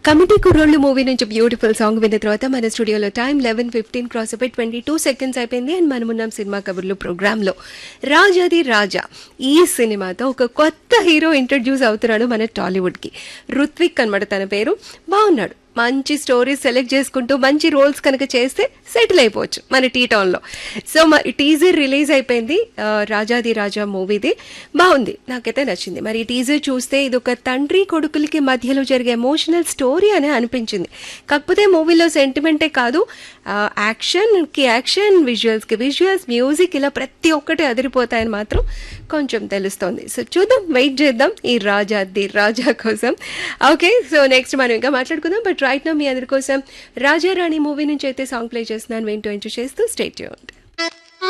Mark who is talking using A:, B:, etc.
A: committee కుర్రోళ్ళు movie నుంచి beautiful song విన్న తర్వాత మన స్టూడియోలో టైం లెవెన్ ఫిఫ్టీన్ క్రాస్ అయిపోయి ట్వంటీ టూ సెకండ్స్ అయిపోయింది అండ్ మనమున్నాం సినిమా కబుర్లు ప్రోగ్రాంలో రాజాది రాజా ఈ సినిమాతో ఒక కొత్త హీరో ఇంట్రడ్యూస్ అవుతున్నాడు మన టాలీవుడ్కి రుత్విక్ అనమాట తన పేరు బాగున్నాడు మంచి స్టోరీస్ సెలెక్ట్ చేసుకుంటూ మంచి రోల్స్ కనుక చేస్తే సెటిల్ అయిపోవచ్చు మన టీ టౌన్లో సో మరి టీజర్ రిలీజ్ అయిపోయింది ఆ, రాజాది రాజా మూవీది బాగుంది నాకైతే నచ్చింది మరి ఈ టీజర్ చూస్తే ఇది ఒక తండ్రి కొడుకులకి మధ్యలో జరిగే ఎమోషనల్ స్టోరీ అని అనిపించింది కాకపోతే మూవీలో సెంటిమెంటే కాదు ఆ, యాక్షన్కి యాక్షన్ విజువల్స్కి విజువల్స్ మ్యూజిక్ ఇలా ప్రతి ఒక్కటి అదిరిపోతాయని మాత్రం కొంచెం తెలుస్తోంది సో చూద్దాం వెయిట్ చేద్దాం ఈ రాజా ది రాజా కోసం ఓకే సో నెక్స్ట్ మనం ఇంకా మాట్లాడుకుందాం బట్ రైట్ నా మీ అందరి కోసం రాజా రాణి మూవీ నుంచి అయితే సాంగ్ ప్లే చేస్తున్నాను వింటూ ఎంజాయ్ చేస్తూ స్టేట్ చేయండి